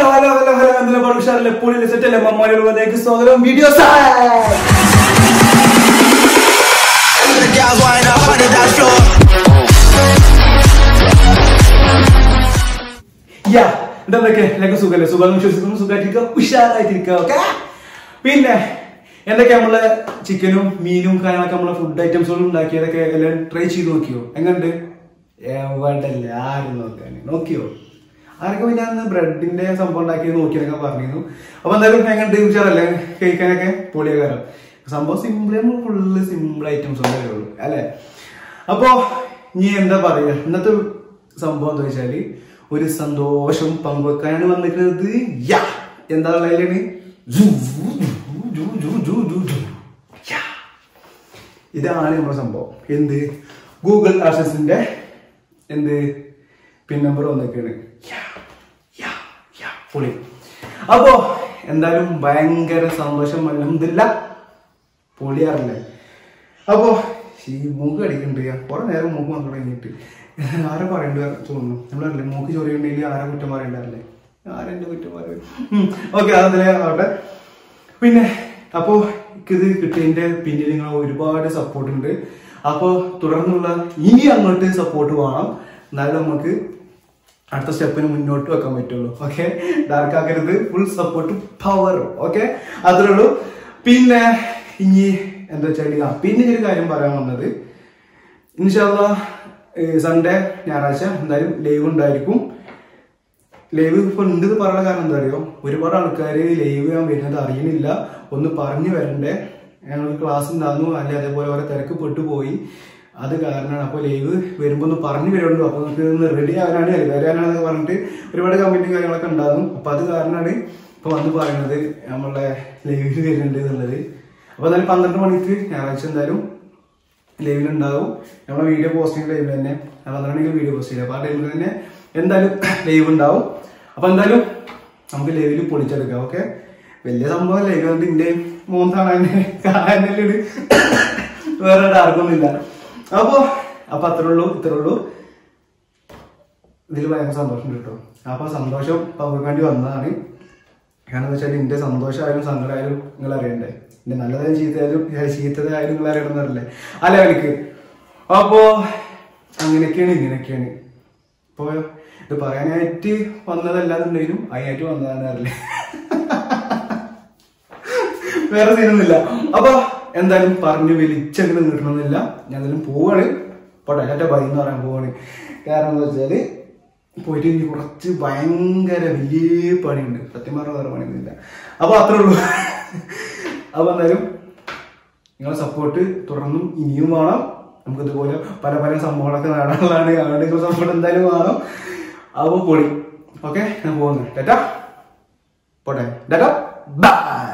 Hello hello hello hello എന്തിനാ ഉഷാറിലെ പൊളിയിലെ സെറ്റല്ലേ മമ്മാരിലേക്ക് സ്വാഗതം video The girls wind up on the dance floor. യാ എന്തൊക്കെ എല്ലാവർക്കും സുഖല്ലേ സുഖം വിശ്വസിക്കുന്നു സുഖമായിട്ടിരിക്കുക ഉഷാറായിട്ടിരിക്കുക ഓക്കെ പിന്നെ എന്തൊക്കെ നമ്മള് ചിക്കനും മീനും കാര്യങ്ങളൊക്കെ നമ്മളെ ഫുഡ് ഐറ്റംസുകളും ഉണ്ടാക്കിയതൊക്കെ എല്ലാം ട്രൈ ചെയ്ത് നോക്കിയോ എങ്ങണ്ട് എവിടെയല്ല ആരും നോക്കാൻ നോക്കിയോ ആരൊക്കെ പിന്നെ അന്ന് ബ്രെഡിന്റെ സംഭവം ഉണ്ടാക്കി നോക്കിയൊക്കെ പറഞ്ഞിരുന്നു അപ്പൊ എന്തായാലും എങ്ങണ്ട് ഉഷാറല്ലേ കഴിക്കാനൊക്കെ പൊളിയകാരം സംഭവം സിമ്പിൾ നമ്മൾ ഫുള്ള് സിമ്പിൾ ഐറ്റംസ് ഒന്നേ ഉള്ളൂ അല്ലെ അപ്പോ ഇനി എന്താ പറയാ ഇന്നത്തെ സംഭവം എന്താ വെച്ചാല് ഒരു സന്തോഷം പങ്കുവെക്കാനാണ് വന്നിരിക്കുന്നത് യാ എന്താ ഉള്ളതിലാണ് ഇതാണ് നമ്മുടെ സംഭവം എന്ത് ഗൂഗിൾ ആക്സസിന്റെ എന്ത് പിൻ നമ്പർ വന്നൊക്കെയാണ് യാ, യാ, യാ, പൊളി അപ്പോ എന്തായാലും ഭയങ്കര സന്തോഷം അലഹമില്ല പൊളിയാറില്ലേ അപ്പോ ഈ മൂക്ക് കടിക്കുന്നുണ്ട് കുറെ നേരം മൂക്ക് വന്നു കഴിഞ്ഞിട്ട് ആരെ പറയണ്ട തോന്നുന്നു നമ്മളറിയില്ലേ മൂക്ക് ചൊറിയുണ്ടെങ്കിൽ ആരെ കുറ്റം പറയണ്ടല്ലേ ആരെന്റെ കുറ്റം പറയും ഓക്കെ അതല്ലേ ആവട്ടെ പിന്നെ അപ്പോ ഇത് കിട്ടിയതിന്റെ പിന്നിൽ നിങ്ങൾ ഒരുപാട് സപ്പോർട്ട് ഉണ്ട് അപ്പോ തുടർന്നുള്ള ഇനി അങ്ങോട്ട് സപ്പോർട്ട് വേണം എന്നാലും നമുക്ക് അടുത്ത സ്റ്റെപ്പിന് മുന്നോട്ട് വെക്കാൻ പറ്റുള്ളൂ ഓക്കെ ഡാർക്ക് ആക്കരുത് ഫുൾ സപ്പോർട്ട് പവർ ഓക്കെ അത്രേ ഉള്ളൂ പിന്നെ ഇനി എന്താ വെച്ചാൽ ആ പിന്നെ ഒരു കാര്യം പറയാൻ വന്നത് ഇൻഷാല്ല സൺഡേ ഞായറാഴ്ച എന്തായാലും ലൈവ് ഉണ്ടായിരിക്കും ലൈവ് ഇപ്പൊ ഉണ്ട് എന്ന് പറയാനുള്ള കാരണം എന്താ അറിയോ ഒരുപാട് ആൾക്കാർ ലൈവ് ഞാൻ വരുന്നത് അറിയുന്നില്ല ഒന്ന് പറഞ്ഞു വരണ്ടേ ഞങ്ങൾക്ക് ക്ലാസ് ഉണ്ടാകുന്നു അല്ലെ അതേപോലെ ഓരോ തിരക്ക് പെട്ടുപോയി അത് കാരണമാണ് അപ്പോൾ ലൈവ് വരുമ്പോൾ ഒന്ന് പറഞ്ഞു വരുള്ളൂ അപ്പൊ നമുക്ക് ഒന്ന് റെഡി ആകാനാണ് വരാനാണെന്ന് പറഞ്ഞിട്ട് ഒരുപാട് കമന്റും കാര്യങ്ങളൊക്കെ ഉണ്ടാകും അപ്പൊ അത് കാരണമാണ് ഇപ്പൊ വന്ന് പറയുന്നത് നമ്മളെ ലൈവിൽ വരുന്നുണ്ട് എന്നുള്ളത് അപ്പൊ എന്തായാലും പന്ത്രണ്ട് മണിക്ക് ഞായറാഴ്ച എന്തായാലും ലൈവിൽ ഉണ്ടാവും നമ്മളെ വീഡിയോ പോസ്റ്റിംഗ് ലൈവിൽ തന്നെ പന്ത്രണ്ടെങ്കിൽ വീഡിയോ പോസ്റ്റ് ചെയ്യാം അപ്പൊ ആ ടൈമിൽ തന്നെ എന്തായാലും ലൈവ് ഉണ്ടാവും അപ്പൊ എന്തായാലും നമുക്ക് ലൈവിൽ പൊളിച്ചെടുക്കാം ഓക്കെ വലിയ സംഭവം ലൈവ് കൊണ്ട് ഇന്റെ മൂന്നാണ് കാണാനല്ലേ വേറെ ആർക്കൊന്നുമില്ല അപ്പൊ അപ്പൊ അത്രേ ഉള്ളൂ ഇത്രേ ഉള്ളൂ ഇതിൽ ഭയങ്കര സന്തോഷം കേട്ടോ അപ്പൊ സന്തോഷം പങ്കുവെക്കാൻ വേണ്ടി വന്നതാണ് കാരണം എന്താ വെച്ചാൽ എന്റെ സന്തോഷമായാലും സങ്കടമായാലും നിങ്ങൾ അറിയണ്ടേ എന്റെ നല്ലതായാലും ചീത്തയായാലും ഏ, ചീത്തതായാലും നിങ്ങൾ അറിയണമെന്നറിയില്ലേ അല്ല എനിക്ക് അപ്പോ അങ്ങനെയൊക്കെയാണ് ഇങ്ങനെയൊക്കെയാണ് ഇപ്പൊ ഇത് പറയാനായിട്ട് വന്നതല്ലാന്നുണ്ടെങ്കിലും അതിനായിട്ട് വന്നതാണ് അറിയില്ലേ വേറെ സീനൊന്നുമില്ല അപ്പൊ എന്തായാലും പറഞ്ഞു വലിച്ചങ്ങനെ നീട്ടണമെന്നില്ല ഞാൻ എന്തായാലും പോവാണ് പോട്ടെ എന്റെ ബൈ എന്ന് പറയാൻ പോവാണ് കാരണം എന്താ വെച്ചാല് പോയിട്ട് ഇനി കുറച്ച് ഭയങ്കര വലിയ പണിയുണ്ട് സത്യം പറഞ്ഞ വേറെ പണിയൊന്നുമില്ല അപ്പൊ അത്രേ ഉള്ളൂ അപ്പൊ എന്തായാലും നിങ്ങളെ സപ്പോർട്ട് തുടർന്നും ഇനിയും വേണം നമുക്ക് ഇതുപോലെ പല പല സംഭവങ്ങളൊക്കെ നേടാനുള്ളതാണ് അതുകൊണ്ട് നിങ്ങളുടെ സപ്പോർട്ട് എന്തായാലും വേണം അപ്പൊ പൊളി ഓക്കെ ഞാൻ പോകുന്നു ടാറ്റ പോട്ടെ ടാറ്റ ബൈ